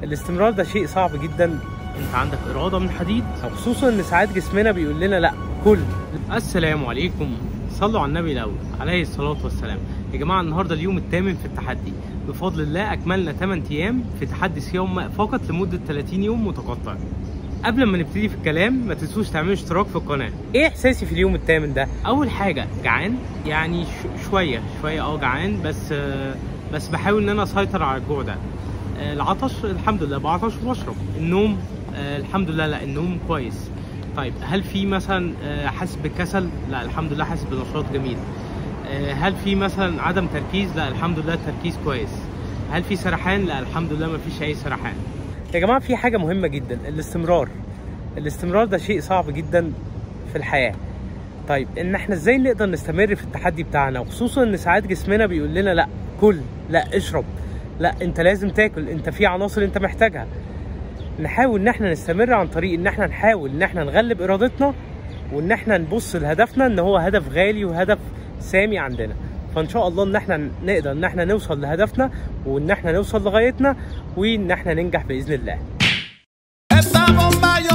الاستمرار ده شيء صعب جدا انت عندك اراده من حديد خصوصا ان ساعات جسمنا بيقول لنا لا كل السلام عليكم صلوا على النبي الاول عليه الصلاه والسلام يا جماعه النهارده اليوم الثامن في التحدي بفضل الله اكملنا 8 ايام في تحدي صيام فقط لمده 30 يوم متقطع قبل ما نبتدي في الكلام ما تنسوش تعملوا اشتراك في القناه ايه احساسي في اليوم الثامن ده اول حاجه جعان يعني ش- شويه شويه اه جعان بس آه، بس بحاول ان انا اسيطر على الجوع ده آه، العطش الحمد لله بعطش وبشرب النوم آه، الحمد لله لا النوم كويس طيب هل في مثلا آه، حاسس بالكسل لا الحمد لله حاسس بنشاط جميل آه، هل في مثلا عدم تركيز لا الحمد لله التركيز كويس هل في سرحان لا الحمد لله ما فيش اي سرحان يا جماعه في حاجه مهمه جدا الاستمرار الاستمرار ده شيء صعب جدا في الحياه طيب ان احنا ازاي نقدر نستمر في التحدي بتاعنا وخصوصا ان ساعات جسمنا بيقول لنا لا كل لا اشرب لا انت لازم تاكل انت في عناصر انت محتاجها نحاول ان احنا نستمر عن طريق ان احنا نحاول ان احنا نغلب ارادتنا وان احنا نبص لهدفنا ان هو هدف غالي وهدف سامي عندنا فان شاء الله ان احنا نقدر ان احنا نوصل لهدفنا وان احنا نوصل لغايتنا وان احنا ننجح باذن الله Esta bomba yo